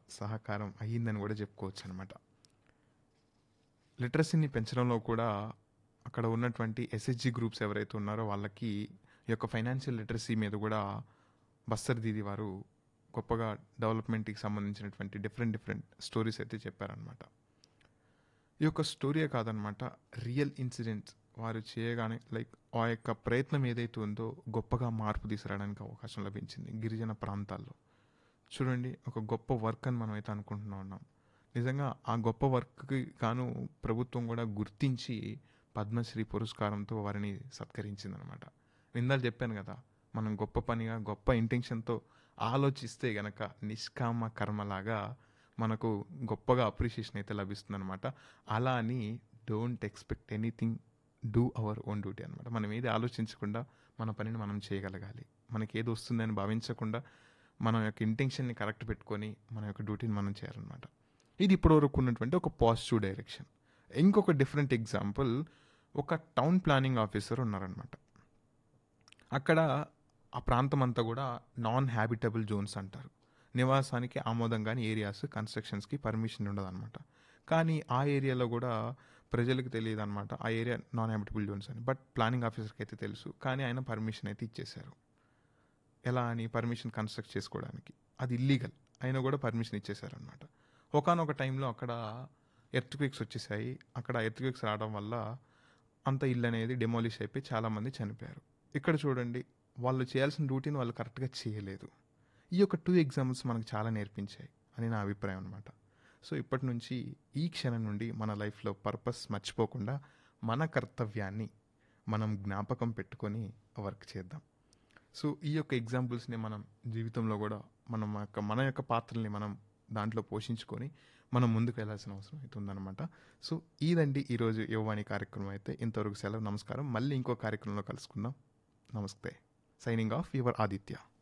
సహకారం అయ్యిందని కూడా చెప్పుకోవచ్చు అనమాట లిటరసీని పెంచడంలో కూడా అక్కడ ఉన్నటువంటి ఎస్హెచ్జి గ్రూప్స్ ఎవరైతే ఉన్నారో వాళ్ళకి ఈ యొక్క ఫైనాన్షియల్ లిటరసీ మీద కూడా బస్తర్ దీది వారు గొప్పగా డెవలప్మెంట్కి సంబంధించినటువంటి డిఫరెంట్ డిఫరెంట్ స్టోరీస్ అయితే చెప్పారనమాట ఈ యొక్క స్టోరీయే కాదనమాట రియల్ ఇన్సిడెంట్స్ వారు చేయగానే లైక్ ఆ యొక్క ప్రయత్నం ఏదైతే ఉందో గొప్పగా మార్పు తీసుకురావడానికి అవకాశం లభించింది గిరిజన ప్రాంతాల్లో చూడండి ఒక గొప్ప వర్క్ అని మనం అయితే అనుకుంటున్నా ఉన్నాం నిజంగా ఆ గొప్ప వర్క్కి గాను ప్రభుత్వం కూడా గుర్తించి పద్మశ్రీ పురస్కారంతో వారిని సత్కరించిందనమాట ఇందాక చెప్పాను కదా మనం గొప్ప పనిగా గొప్ప ఇంటెన్షన్తో ఆలోచిస్తే గనక నిష్కామ కర్మలాగా మనకు గొప్పగా అప్రిషియేషన్ అయితే లభిస్తుందన్నమాట అలా అని don't expect anything do our own duty అనమాట మనం ఏది ఆలోచించకుండా మన పనిని మనం చేయగలగాలి మనకి ఏది వస్తుందని భావించకుండా మన యొక్క ఇంటెన్షన్ని కరెక్ట్ పెట్టుకొని మన యొక్క డ్యూటీని మనం చేయాలన్నమాట ఇది ఇప్పటివరకు ఉన్నటువంటి ఒక పాజిటివ్ డైరెక్షన్ ఇంకొక డిఫరెంట్ ఎగ్జాంపుల్ ఒక టౌన్ ప్లానింగ్ ఆఫీసర్ ఉన్నారనమాట అక్కడ ఆ ప్రాంతం అంతా కూడా నాన్ హ్యాబిటబుల్ జోన్స్ అంటారు నివాసానికి ఆమోదంగాని ఏరియాస్ కన్స్ట్రక్షన్స్కి పర్మిషన్ ఉండదన్నమాట కానీ ఆ ఏరియాలో కూడా ప్రజలకు తెలియదు అనమాట ఆ ఏరియా నాన్ హ్యాబిటబుల్ జోన్స్ అని బట్ ప్లానింగ్ ఆఫీసర్కి అయితే తెలుసు కానీ ఆయన పర్మిషన్ అయితే ఇచ్చేశారు ఎలా అని పర్మిషన్ కన్స్ట్రక్ట్ చేసుకోవడానికి అది ఇల్లీగల్ అయినా కూడా పర్మిషన్ ఇచ్చేశారనమాట ఒకనొక టైంలో అక్కడ ఎర్త్క్వేక్స్ వచ్చేసాయి అక్కడ ఎర్త్క్వేక్స్ రావడం వల్ల అంత ఇల్లు అనేది డెమాలిష్ అయిపోయి చాలామంది చనిపోయారు ఇక్కడ చూడండి వాళ్ళు చేయాల్సిన డ్యూటీని వాళ్ళు కరెక్ట్గా చేయలేదు ఈ యొక్క టూ ఎగ్జాంపుల్స్ మనకు చాలా నేర్పించాయి అని నా అభిప్రాయం అనమాట సో ఇప్పటి నుంచి ఈ క్షణం నుండి మన లైఫ్లో పర్పస్ మర్చిపోకుండా మన కర్తవ్యాన్ని మనం జ్ఞాపకం పెట్టుకొని వర్క్ చేద్దాం సో ఈ యొక్క ఎగ్జాంపుల్స్ని మనం జీవితంలో కూడా మనం యొక్క మన యొక్క పాత్రల్ని మనం దాంట్లో పోషించుకొని మనం ముందుకు వెళ్ళాల్సిన అవసరం అయితే ఉందన్నమాట సో ఇదండి ఈరోజు యువవాణి కార్యక్రమం అయితే ఇంతవరకు సెలవు నమస్కారం మళ్ళీ ఇంకో కార్యక్రమంలో కలుసుకుందాం నమస్తే సైనింగ్ ఆఫ్ యువర్ ఆదిత్య